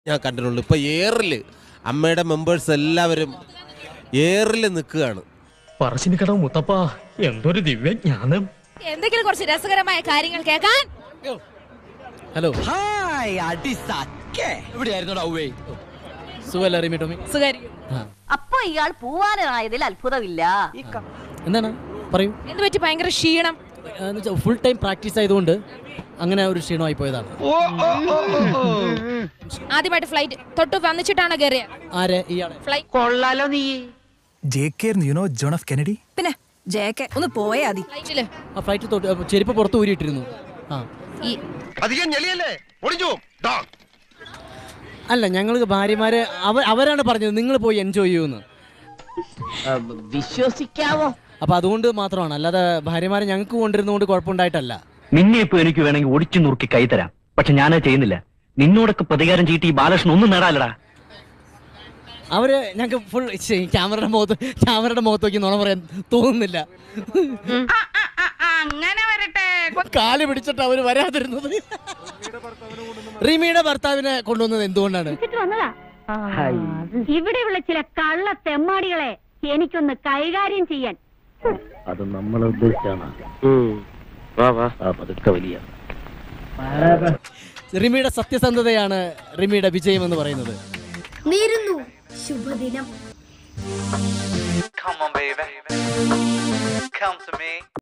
ഞാൻ കണ്ടിട്ടുള്ളൂ ഇപ്പോൾ ഏറിൽ അമ്മയുടെ മെമ്പേഴ്സ് എല്ലാവരും ഏറിൽ നിൽക്കുകയാണ് പറശ്ശിനിക്കടവ് മുത്തപ്പ എന്തൊരു ദിവ്യജ്ഞാനം എന്തെങ്കിലും കുറച്ച് രസകരമായ കാര്യങ്ങൾ കേൾക്കാൻ ഹലോ ഹായ് അടി സക്കേ എവിടെയായിരുന്നു ഔവേ സുഖല്ല റിമി ടോമി സുഖായിരിക്കും അപ്പൊ ഇയാൾ പൂവാനായതിൽ അത്ഭുതമില്ല എന്താണ് പറയൂ എന്ത് പറ്റി ഭയങ്കര ക്ഷീണം ഫുൾ ടൈം പ്രാക്ടീസ് ആയതുകൊണ്ട് അങ്ങനെ ഒരു ക്ഷീണമായി പോയതാണ് ആദ്യമായിട്ട് ഫ്ലൈറ്റ് തൊട്ട് വന്നിച്ചിട്ടാണ് കയറിയത് ആരെ ഇയാളെ ഫ്ലൈറ്റ് കൊള്ളാലോ നീ J K you know John of Kennedy പിന്നെ ജേക്കെ ഒന്ന് പോയാ മതി ഫ്ലൈറ്റില് ആ ഫ്ലൈറ്റ് തൊട്ട് അപ്പൊ ചെരുപ്പ് പുറത്ത് ഊരിയിട്ടിരുന്നു ആ ഈ അധികം ഞെളിയല്ലേ ഒളിഞ്ഞു അല്ല ഞങ്ങൾ ഭാര്യമാരെ അവ അവരാണ് പറഞ്ഞത് നിങ്ങൾ പോയി എൻജോയ് ചെയ്യുമെന്ന് വിശ്വസിക്കാവോ അപ്പൊ അതുകൊണ്ട് മാത്രമാണ് അല്ലാതെ ഭാര്യമാരെ ഞങ്ങൾക്ക് കൊണ്ടിരുന്നതുകൊണ്ട് കുഴപ്പമുണ്ടായിട്ടല്ല നിന്നെ ഇപ്പൊ എനിക്ക് വേണമെങ്കിൽ ഒടിച്ചു നുറുക്കി കൈ തരാം പക്ഷെ ഞാനത് ചെയ്യുന്നില്ല നിന്നോടൊക്കെ പ്രതികാരം ചീട്ടി ഈ ബാലകൃഷ്ണൻ ഒന്നും നേടാലടാ അവര് ഞങ്ങൾക്ക് ഫുൾ ക്യാമറയുടെ മുഖത്ത് ക്യാമറയുടെ മുഖത്ത് നോക്കി നുണ പറയാൻ തോന്നുന്നില്ല അങ്ങനെ വരട്ടെ കാല് പിടിച്ചിട്ട് അവര് വരാതിരുന്നത് റിമിയുടെ ഭർത്താവിനെ കൊണ്ടുവന്നത് എന്തുകൊണ്ടാണ് വന്നതാ ഇവിടെയുള്ള ചില കള്ള തെമ്മാടികളെ എനിക്കൊന്ന് കൈകാര്യം ചെയ്യാൻ അത് നമ്മൾ ഉദ്ദേശിച്ചാണ് പതുക്കെ വലിയ റിമിയുടെ സത്യസന്ധതയാണ് റിമിയുടെ വിജയം എന്ന് പറയുന്നത് നേരുന്നു ശുഭദിനം Come on baby Come to me